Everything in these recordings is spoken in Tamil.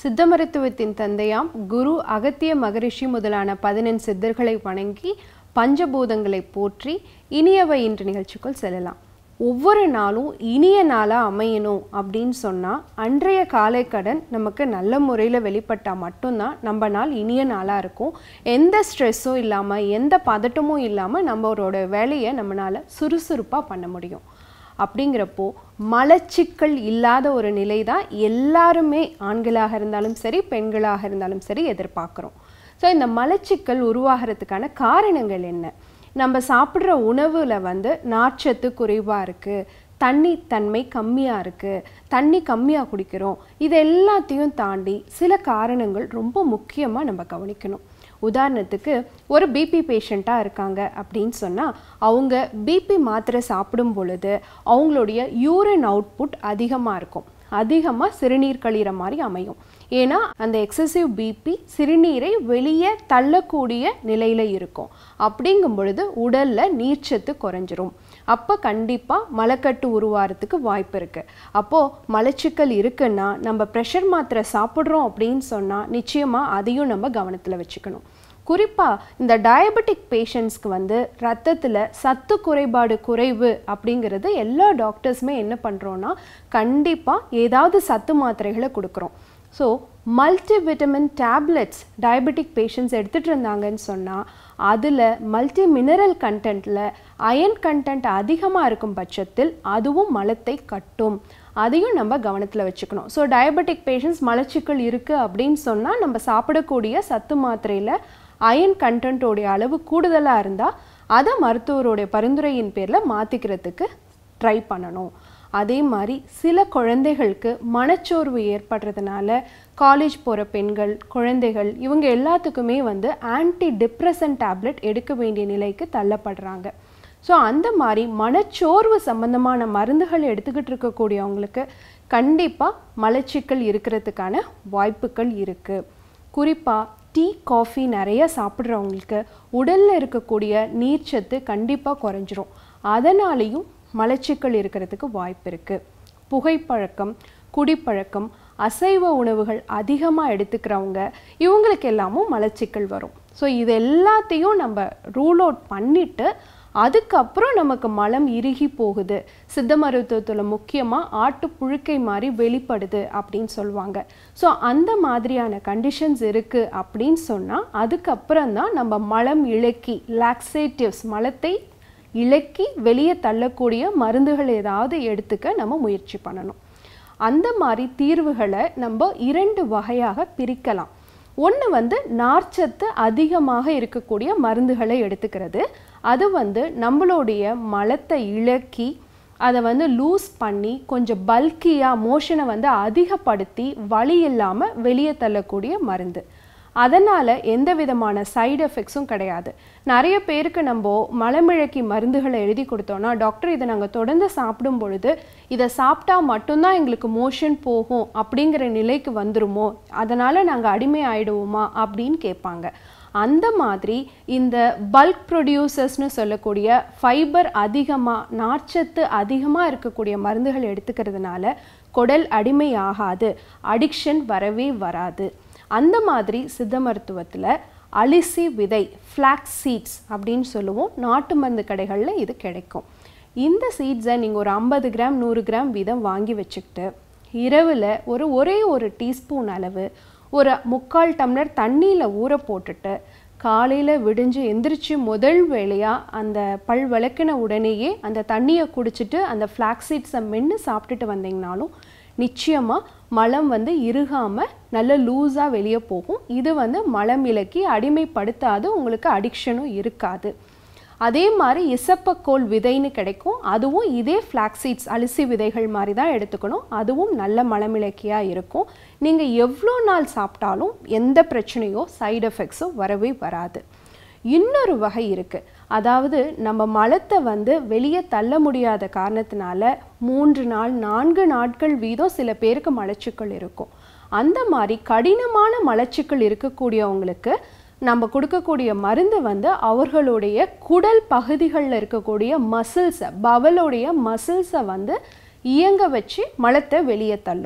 சித்த மருத்துவத்தின் தந்தையாம் குரு அகத்திய மகரிஷி முதலான பதினெண் சித்தர்களை வணங்கி பஞ்சபூதங்களை போற்றி இனியவை இன்று நிகழ்ச்சிக்குள் செல்லலாம் ஒவ்வொரு நாளும் இனிய நாளாக அமையணும் அப்படின்னு சொன்னால் அன்றைய காலைக்கடன் நமக்கு நல்ல முறையில் வெளிப்பட்டால் மட்டும்தான் நம்ம நாள் இனிய நாளாக இருக்கும் எந்த ஸ்ட்ரெஸ்ஸும் இல்லாமல் எந்த பதட்டமும் இல்லாமல் நம்மளோட வேலையை நம்மளால் சுறுசுறுப்பாக பண்ண முடியும் அப்படிங்கிறப்போ மலச்சிக்கல் இல்லாத ஒரு நிலை தான் எல்லாருமே ஆண்களாக இருந்தாலும் சரி பெண்களாக இருந்தாலும் சரி எதிர்பார்க்குறோம் ஸோ இந்த மலச்சிக்கல் உருவாகிறதுக்கான காரணங்கள் என்ன நம்ம சாப்பிட்ற உணவில் வந்து நார்ச்சத்து குறைவாக இருக்குது தண்ணி தன்மை கம்மியாக இருக்குது தண்ணி கம்மியாக குடிக்கிறோம் இது எல்லாத்தையும் தாண்டி சில காரணங்கள் ரொம்ப முக்கியமாக நம்ம கவனிக்கணும் உதாரணத்துக்கு ஒரு பிபி பேஷண்ட்டாக இருக்காங்க அப்படின்னு சொன்னால் அவங்க பிபி மாத்திரை சாப்பிடும் பொழுது அவங்களுடைய யூரின் அவுட்புட் அதிகமாக இருக்கும் அதிகமாக சிறுநீர் கழிகிற மாதிரி அமையும் ஏன்னா அந்த எக்ஸசிவ் பிபி சிறுநீரை வெளியே தள்ளக்கூடிய நிலையில் இருக்கும் அப்படிங்கும் பொழுது உடலில் நீர்ச்சத்து குறைஞ்சிரும் அப்போ கண்டிப்பாக மலக்கட்டு உருவாகிறதுக்கு வாய்ப்பு இருக்குது அப்போது மலச்சிக்கல் இருக்குன்னா நம்ம ப்ரெஷர் மாத்திரை சாப்பிட்றோம் அப்படின்னு சொன்னால் நிச்சயமாக அதையும் நம்ம கவனத்தில் வச்சுக்கணும் குறிப்பாக இந்த டயபெட்டிக் பேஷண்ட்ஸ்க்கு வந்து ரத்தத்தில் சத்து குறைபாடு குறைவு அப்படிங்கிறது எல்லா டாக்டர்ஸுமே என்ன பண்ணுறோன்னா கண்டிப்பாக ஏதாவது சத்து மாத்திரைகளை கொடுக்குறோம் so multi vitamin tablets diabetic patients எடுத்துகிட்டு இருந்தாங்கன்னு சொன்னால் அதில் மல்டி மினரல் கண்டென்ட்டில் அயன் கண்டென்ட் அதிகமாக இருக்கும் பட்சத்தில் அதுவும் மலத்தை கட்டும் அதையும் நம்ம கவனத்தில் வச்சுக்கணும் ஸோ டயபெட்டிக் பேஷண்ட்ஸ் மலச்சிக்கல் இருக்குது அப்படின்னு சொன்னால் நம்ம சாப்பிடக்கூடிய சத்து மாத்திரையில் அயன் கண்டென்ட்டோடைய அளவு கூடுதலாக இருந்தால் அதை மருத்துவருடைய பரிந்துரையின் பேரில் மாற்றிக்கிறதுக்கு ட்ரை பண்ணணும் அதே மாதிரி சில குழந்தைகளுக்கு மனச்சோர்வு ஏற்படுறதுனால காலேஜ் போகிற பெண்கள் குழந்தைகள் இவங்க எல்லாத்துக்குமே வந்து ஆன்டி டிப்ரெசன்ட் டேப்லெட் எடுக்க வேண்டிய நிலைக்கு தள்ளப்படுறாங்க ஸோ அந்த மாதிரி மனச்சோர்வு சம்பந்தமான மருந்துகள் எடுத்துக்கிட்டு இருக்கக்கூடியவங்களுக்கு கண்டிப்பாக மலச்சிக்கல் இருக்கிறதுக்கான வாய்ப்புகள் இருக்குது குறிப்பாக டீ காஃபி நிறைய சாப்பிட்றவங்களுக்கு உடலில் இருக்கக்கூடிய நீர்ச்சத்து கண்டிப்பாக குறைஞ்சிரும் அதனாலேயும் மலச்சிக்கல் இருக்கிறதுக்கு வாய்ப்பு இருக்குது புகைப்பழக்கம் குடிப்பழக்கம் அசைவ உணவுகள் அதிகமாக எடுத்துக்கிறவங்க இவங்களுக்கு எல்லாமும் மலச்சிக்கல் வரும் ஸோ இது எல்லாத்தையும் நம்ம ரூல் அவுட் பண்ணிவிட்டு அதுக்கப்புறம் நமக்கு மலம் இறுகி போகுது சித்த மருத்துவத்தில் முக்கியமாக ஆட்டு புழுக்கை மாதிரி வெளிப்படுது அப்படின்னு சொல்லுவாங்க ஸோ அந்த மாதிரியான கண்டிஷன்ஸ் இருக்குது அப்படின்னு சொன்னால் அதுக்கப்புறம் தான் நம்ம மலம் இழக்கி லாக்ஸேட்டிவ்ஸ் மலத்தை இழக்கி வெளியே தள்ளக்கூடிய மருந்துகள் ஏதாவது எடுத்துக்க நம்ம முயற்சி பண்ணணும் அந்த மாதிரி தீர்வுகளை நம்ம இரண்டு வகையாக பிரிக்கலாம் ஒன்று வந்து நார்ச்சத்து அதிகமாக இருக்கக்கூடிய மருந்துகளை எடுத்துக்கிறது அது வந்து நம்மளுடைய மலத்தை இழக்கி அதை வந்து லூஸ் பண்ணி கொஞ்சம் பல்கியாக மோஷனை வந்து அதிகப்படுத்தி வலி இல்லாமல் வெளியே தள்ளக்கூடிய மருந்து அதனால் எந்த விதமான சைடு எஃபெக்ட்ஸும் கிடையாது நிறைய பேருக்கு நம்ம மலமிழக்கி மருந்துகளை எழுதி கொடுத்தோன்னா டாக்டர் இதை நாங்கள் தொடர்ந்து சாப்பிடும் பொழுது இதை சாப்பிட்டா மட்டும்தான் எங்களுக்கு மோஷன் போகும் அப்படிங்கிற நிலைக்கு வந்துருமோ அதனால் நாங்கள் அடிமை ஆயிடுவோமா அப்படின்னு கேட்பாங்க அந்த மாதிரி இந்த பல்க் ப்ரொடியூசர்ஸ்னு சொல்லக்கூடிய ஃபைபர் அதிகமாக நார்ச்சத்து அதிகமாக இருக்கக்கூடிய மருந்துகள் எடுத்துக்கிறதுனால குடல் அடிமை ஆகாது அடிக்ஷன் வரவே வராது அந்த மாதிரி சித்த மருத்துவத்தில் அலிசி விதை ஃப்ளாக்ஸ் சீட்ஸ் அப்படின்னு சொல்லுவோம் நாட்டு மருந்து கடைகளில் இது கிடைக்கும் இந்த சீட்ஸை நீங்கள் ஒரு ஐம்பது கிராம் நூறு கிராம் வீதம் வாங்கி வச்சுக்கிட்டு இரவில் ஒரு ஒரே ஒரு டீஸ்பூன் அளவு ஒரு முக்கால் டம்ளர் தண்ணியில் ஊற போட்டுட்டு காலையில் விடிஞ்சு எந்திரிச்சு முதல் வேலையாக அந்த பல் விளக்கின உடனேயே அந்த தண்ணியை குடிச்சிட்டு அந்த ஃப்ளாக்ஸ் சீட்ஸை மென்று சாப்பிட்டுட்டு வந்தீங்கனாலும் நிச்சயமாக மலம் வந்து இறுகாமல் நல்ல லூஸாக வெளியே போகும் இது வந்து மலம் இலக்கி அடிமைப்படுத்தாது உங்களுக்கு அடிக்ஷனும் இருக்காது அதே மாதிரி இசப்பக்கோல் விதைன்னு கிடைக்கும் அதுவும் இதே ஃப்ளாக்ஸீட்ஸ் அரிசி விதைகள் மாதிரி தான் எடுத்துக்கணும் அதுவும் நல்ல மலமிளக்கியாக இருக்கும் நீங்கள் எவ்வளோ நாள் சாப்பிட்டாலும் எந்த பிரச்சனையோ சைடு எஃபெக்ட்ஸோ வரவே வராது இன்னொரு வகை இருக்குது அதாவது நம்ம மலத்தை வந்து வெளியே தள்ள முடியாத காரணத்தினால மூன்று நாள் நான்கு நாட்கள் வீதம் சில பேருக்கு மலச்சிக்கல் இருக்கும் அந்த மாதிரி கடினமான மலச்சிக்கல் இருக்கக்கூடியவங்களுக்கு நம்ம கொடுக்கக்கூடிய மருந்து வந்து அவர்களுடைய குடல் பகுதிகளில் இருக்கக்கூடிய மசில்ஸை பவலுடைய மசில்ஸை வந்து இயங்க வச்சு மலத்தை வெளியே தள்ளும்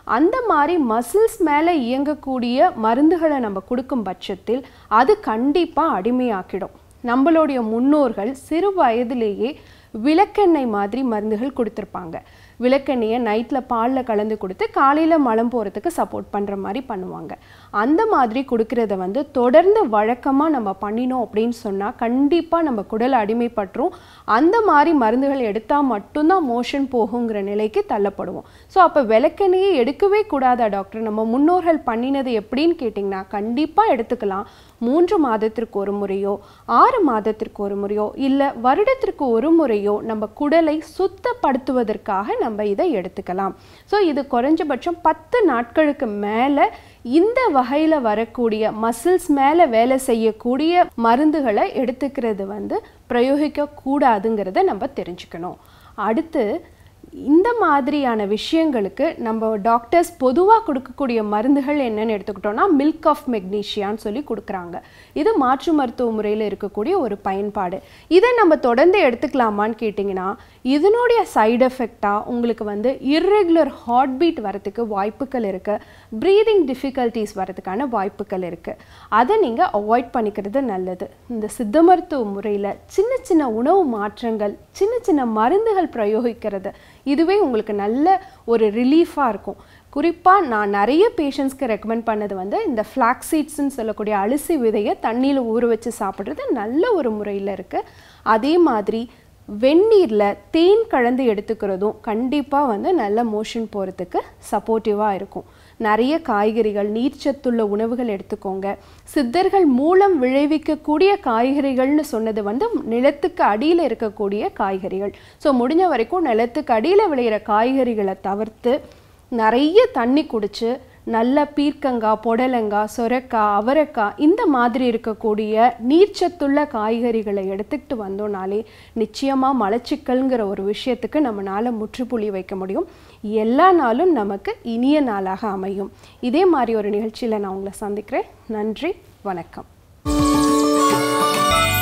அந்த மாதிரி மசில்ஸ் மேலே இயங்கக்கூடிய மருந்துகளை நம்ம கொடுக்கும் பட்சத்தில் அது கண்டிப்பாக அடிமையாக்கிடும் நம்மளுடைய முன்னோர்கள் சிறு வயதிலேயே விளக்கெண்ணெய் மாதிரி மருந்துகள் கொடுத்துருப்பாங்க விளக்கெண்ணெயை நைட்டில் பாலில் கலந்து கொடுத்து காலையில் மலம் போகிறதுக்கு சப்போர்ட் பண்ணுற மாதிரி பண்ணுவாங்க அந்த மாதிரி கொடுக்கறத வந்து தொடர்ந்து வழக்கமாக நம்ம பண்ணினோம் அப்படின்னு சொன்னால் கண்டிப்பாக நம்ம குடல் அடிமைப்பட்டுரும் அந்த மாதிரி மருந்துகள் எடுத்தால் மட்டும்தான் மோஷன் போகுங்கிற நிலைக்கு தள்ளப்படுவோம் ஸோ அப்போ விளக்கெண்ணெயை எடுக்கவே கூடாதா டாக்டர் நம்ம முன்னோர்கள் பண்ணினது எப்படின்னு கேட்டிங்கன்னா கண்டிப்பாக எடுத்துக்கலாம் மூன்று மாதத்திற்கு ஒரு முறையோ ஆறு மாதத்திற்கு ஒரு முறையோ இல்லை வருடத்திற்கு ஒரு முறையோ நம்ம குடலை சுத்தப்படுத்துவதற்காக நம்ம இதை எடுத்துக்கலாம் ஸோ இது குறைஞ்சபட்சம் பத்து நாட்களுக்கு மேலே இந்த வகையில் வரக்கூடிய மசில்ஸ் மேலே வேலை செய்யக்கூடிய மருந்துகளை எடுத்துக்கிறது வந்து பிரயோகிக்க கூடாதுங்கிறத நம்ம தெரிஞ்சுக்கணும் அடுத்து இந்த மாதிரியான விஷயங்களுக்கு நம்ம டாக்டர்ஸ் பொதுவாக கொடுக்கக்கூடிய மருந்துகள் என்னென்னு எடுத்துக்கிட்டோம்னா மில்க் ஆஃப் மெக்னீஷியான்னு சொல்லி கொடுக்குறாங்க இது மாற்று மருத்துவ முறையில் இருக்கக்கூடிய ஒரு பயன்பாடு இதை நம்ம தொடர்ந்து எடுத்துக்கலாமான்னு கேட்டிங்கன்னா இதனுடைய சைடு எஃபெக்டாக உங்களுக்கு வந்து இர்ரெகுலர் ஹார்ட் பீட் வரத்துக்கு வாய்ப்புகள் இருக்குது ப்ரீதிங் டிஃபிகல்ட்டிஸ் வரதுக்கான வாய்ப்புகள் இருக்குது அதை நீங்கள் அவாய்ட் பண்ணிக்கிறது நல்லது இந்த சித்த மருத்துவ முறையில் சின்ன சின்ன உணவு மாற்றங்கள் சின்ன சின்ன மருந்துகள் பிரயோகிக்கிறது இதுவே உங்களுக்கு நல்ல ஒரு ரிலீஃபாக இருக்கும் குறிப்பாக நான் நிறைய பேஷண்ட்ஸ்க்கு ரெக்கமெண்ட் பண்ணது வந்து இந்த ஃப்ளாக் சீட்ஸ்ன்னு சொல்லக்கூடிய அரிசி விதையை தண்ணியில் ஊற வச்சு சாப்பிட்றது நல்ல ஒரு முறையில் இருக்குது அதே மாதிரி வெந்நீரில் தேன் கலந்து எடுத்துக்கிறதும் கண்டிப்பாக வந்து நல்ல மோஷன் போகிறதுக்கு சப்போர்ட்டிவாக இருக்கும் நிறைய காய்கறிகள் நீர்ச்சத்துள்ள உணவுகள் எடுத்துக்கோங்க சித்தர்கள் மூலம் விளைவிக்கக்கூடிய காய்கறிகள்னு சொன்னது வந்து நிலத்துக்கு அடியில் இருக்கக்கூடிய காய்கறிகள் ஸோ முடிஞ்ச வரைக்கும் நிலத்துக்கு அடியில் விளையிற காய்கறிகளை தவிர்த்து நிறைய தண்ணி குடிச்சு நல்ல பீர்க்கங்காய் புடலங்காய் சொரக்காய் அவரைக்காய் இந்த மாதிரி இருக்கக்கூடிய நீர்ச்சத்துள்ள காய்கறிகளை எடுத்துக்கிட்டு வந்தோம்னாலே நிச்சயமாக மலச்சிக்கல்ங்கிற ஒரு விஷயத்துக்கு நம்மளால் முற்றுப்புள்ளி வைக்க முடியும் எல்லா நாளும் நமக்கு இனிய நாளாக அமையும் இதே மாதிரி ஒரு நிகழ்ச்சியில் நான் உங்களை சந்திக்கிறேன் நன்றி வணக்கம்